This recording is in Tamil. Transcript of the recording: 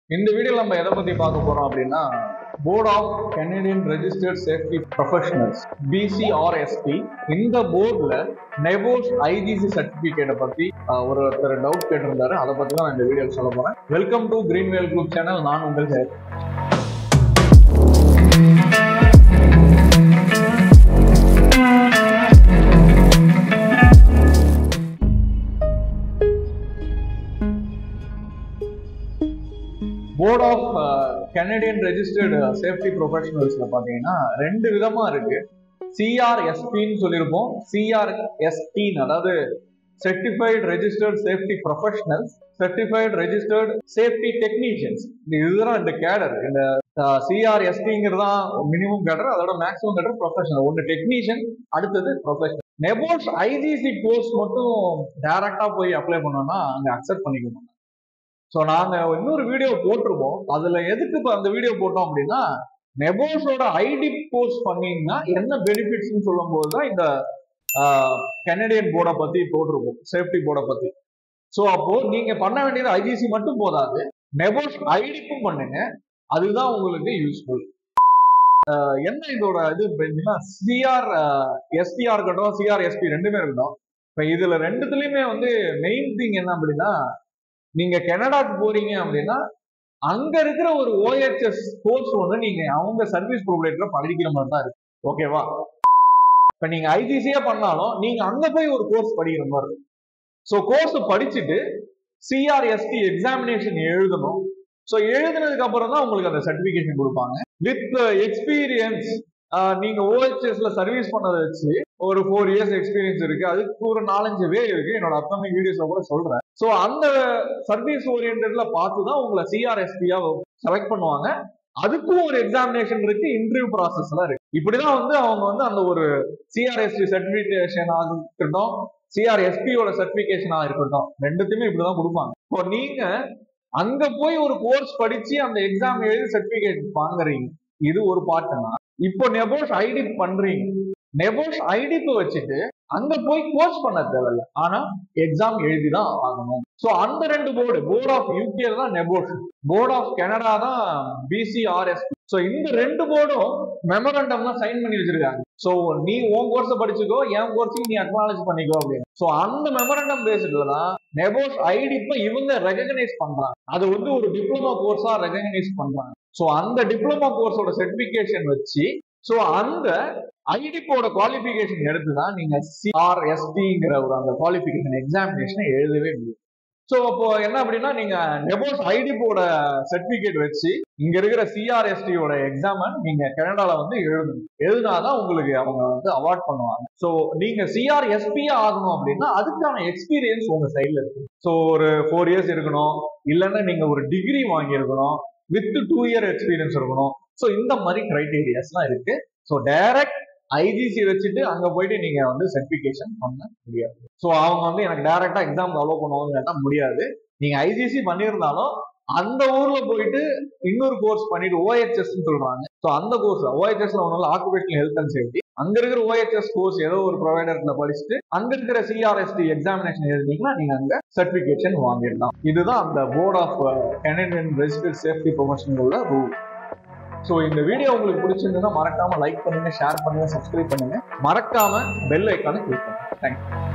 இந்த வீடியோவில் நம்ம எதை பற்றி பார்க்க போகிறோம் அப்படின்னா board of Canadian registered safety professionals BCRSP இந்த போர்டில் நெபோஸ் ஐஜிசி சர்டிஃபிகேட்டை பற்றி அஹ், ஒருத்தர் டவுட் கேட்டிருந்தாரு அதை பற்றி தான் நான் இந்த வீடியோவில் சொல்ல போகிறேன் welcome to Greenvale group channel நான் உங்கள் Jayath board of Canadian registered safety ப்ரொஃபஷனல்ஸ்ல பார்த்தீங்கன்னா ரெண்டு விதமா இருக்கு சிஆர்எஸ்பின்னு சொல்லியிருப்போம் சிஆர்எஸ்டின்னு அதாவது certified registered safety professionals certified registered safety technicians இதுதான் ரெண்டு கேடர் இந்த சிஆர்எஸ்டிங்கிறது தான் மினிமம் கேடர் அதோட மேக்ஸிமம் கேடர் ப்ரொஃபஷனல் ஒன்று டெக்னீஷியன் அடுத்தது ப்ரொஃபஷனல் நெபோஸ் ஐஜிசி கோர்ஸ் மட்டும் டைரக்டா போய் அப்ளை பண்ணோம்னா அங்க அக்செப்ட் பண்ணிக்கணும் ஸோ நாங்க இன்னொரு வீடியோ போட்டிருப்போம் அதுல எதுக்கு இப்ப அந்த வீடியோ போட்டோம் அப்படின்னா நெபோஸோட ஐடி கோர்ஸ் பண்ணீங்கன்னா என்ன பெனிஃபிட்ஸ்னு சொல்லும் போது தான் இந்த கனடியன் போர்டை பத்தி போட்டிருப்போம் சேஃப்டி போர்டை பத்தி ஸோ அப்போ நீங்க பண்ண வேண்டியது ஐஜிசி மட்டும் போதாது நெபோஸ் ஐடிக்கும் பண்ணுங்க அதுதான் உங்களுக்கு யூஸ்ஃபுல் என்ன இதோட இது அப்படின்னா சிஆர் எஸ்டிஆர் இருக்கட்டும் சிஆர்எஸ்பி ரெண்டுமே இருக்கட்டும் இப்போ இதுல ரெண்டுத்துலயுமே வந்து மெயின் திங் என்ன அப்படின்னா நீங்க கனடாக்கு போறீங்க அப்படின்னா அங்க இருக்கிற ஒரு ஓஎச்எஸ் கோர்ஸ் வந்து நீங்க அவங்க சர்வீஸ் ப்ரொவைடர்ல படிக்கிற மாதிரி தான் இருக்கு ஓகேவா இப்ப நீங்க ஐஜிசியா பண்ணாலும் நீங்க அங்க போய் ஒரு கோர்ஸ் படிக்கிற மாதிரி இருக்கும் ஸோ கோர்ஸ் படிச்சுட்டு சிஆர்எஸ்டி எக்ஸாமினேஷன் எழுதணும் ஸோ எழுதுனதுக்கு அப்புறம் தான் உங்களுக்கு அந்த சர்டிபிகேஷன் கொடுப்பாங்க வித் எக்ஸ்பீரியன்ஸ் நீங்க ஓஹெச்எஸ்ல சர்வீஸ் பண்ணதை வச்சு ஒரு ஃபோர் இயர்ஸ் எக்ஸ்பீரியன்ஸ் இருக்கு அதுக்கு ஒரு நாலஞ்சு வே இருக்கு என்னோட அப்கமிங் வீடியோஸ்ல கூட சொல்றேன் ஸோ அந்த சர்வீஸ் ஓரியன்டட்ல பார்த்து தான் உங்களை சிஆர்எஸ்பியா செலக்ட் பண்ணுவாங்க அதுக்கும் ஒரு எக்ஸாமினேஷன் இருக்கு இன்டர்வியூ ப்ராசஸ்லாம் இருக்கு இப்படிதான் வந்து அவங்க வந்து அந்த ஒரு சிஆர்எஸ்டி சர்டிபிகேஷன் இருக்கட்டும் சிஆர்எஸ்பியோட சர்டிபிகேஷனா இருக்கட்டும் ரெண்டுத்தையுமே இப்படிதான் கொடுப்பாங்க இப்போ நீங்க அங்க போய் ஒரு கோர்ஸ் படிச்சு அந்த எக்ஸாம் எழுதி சர்டிபிகேட் வாங்குறீங்க இது ஒரு பாட்டுனா இப்போ நெபோஸ் ஐடி பண்றீங்க நெபோஸ் ஐடிக்கு வச்சுட்டு அங்க போய் கோர்ஸ் பண்ண தேவையில்ல ஆனா எக்ஸாம் எழுதி தான் ஆகணும் சோ அந்த ரெண்டு போர்டு போர்ட் ஆஃப் யூகே தான் நெபோஸ் போர்ட் ஆஃப் கனடா தான் பிசிஆர்எஸ் சோ இந்த ரெண்டு போர்டும் மெமரண்டம் தான் சைன் பண்ணி வச்சிருக்காங்க சோ நீ உன் கோர்ஸை படிச்சுக்கோ என் கோர்ஸையும் நீ அக்னாலேஜ் பண்ணிக்கோ அப்படின்னு சோ அந்த மெமரண்டம் பேஸ்ல தான் நெபோஸ் ஐடி இப்ப இவங்க ரெகனைஸ் பண்றாங்க அது வந்து ஒரு டிப்ளமோ கோர்ஸா ரெகனைஸ் பண்றாங்க சோ அந்த டிப்ளமோ கோர்ஸோட சர்டிபிகேஷன் வச்சு சோ அந்த ஐடிப்போட குவாலிஃபிகேஷன் எடுத்து தான் நீங்க சிஆர்எஸ்டிங்கிற ஒரு அந்த குவாலிஃபிகேஷன் எக்ஸாமினேஷனை எழுதவே முடியும் ஸோ அப்போ என்ன அப்படின்னா நீங்க நெபோஸ் ஐடிப்போட சர்டிபிகேட் வச்சு இங்க இருக்கிற சிஆர்எஸ்டியோட எக்ஸாமை நீங்க கனடால வந்து எழுதணும் எழுதினாதான் உங்களுக்கு அவங்க வந்து அவார்ட் பண்ணுவாங்க ஸோ நீங்க சிஆர்எஸ்பியா ஆகணும் அப்படின்னா அதுக்கான எக்ஸ்பீரியன்ஸ் உங்க சைட்ல இருக்கு ஸோ ஒரு ஃபோர் இயர்ஸ் இருக்கணும் இல்லைன்னா நீங்க ஒரு டிகிரி வாங்கியிருக்கணும் வித் டூ இயர் எக்ஸ்பீரியன்ஸ் இருக்கணும் ஸோ இந்த மாதிரி கிரைட்டீரியாஸ்லாம் இருக்கு ஸோ டைரக்ட் ஐஜிசி வச்சுட்டு அங்க போயிட்டு நீங்க வந்து சர்டிபிகேஷன் பண்ண முடியாது ஸோ அவங்க வந்து எனக்கு டைரக்டா எக்ஸாம் அலோவ் பண்ணுவாங்க கேட்டா முடியாது நீங்க ஐஜிசி பண்ணியிருந்தாலும் அந்த ஊர்ல போயிட்டு இன்னொரு கோர்ஸ் பண்ணிட்டு ஓஹெச்எஸ் சொல்றாங்க ஸோ அந்த கோர்ஸ் ஓஹெச்எஸ்ல ஒன்றும் ஆக்குபேஷனல் ஹெல்த் அண்ட் சேஃப்டி அங்க இருக்கிற ஓஹெச்எஸ் கோர்ஸ் ஏதோ ஒரு ப்ரொவைடர்ல படிச்சுட்டு அங்க இருக்கிற சிஆர்எஸ்டி எக்ஸாமினேஷன் எழுதினீங்கன்னா நீங்க அங்க சர்டிபிகேஷன் வாங்கிடலாம் இதுதான் அந்த board of Canadian registered safety ப்ரொஃபஷனலோட ரூல் ஸோ இந்த வீடியோ உங்களுக்கு பிடிச்சிருந்ததுன்னா மறக்காம லைக் பண்ணுங்க ஷேர் பண்ணுங்க சப்ஸ்கிரைப் பண்ணுங்க மறக்காம பெல் ஐக்கானை கிளிக் பண்ணுங்க தேங்க்யூ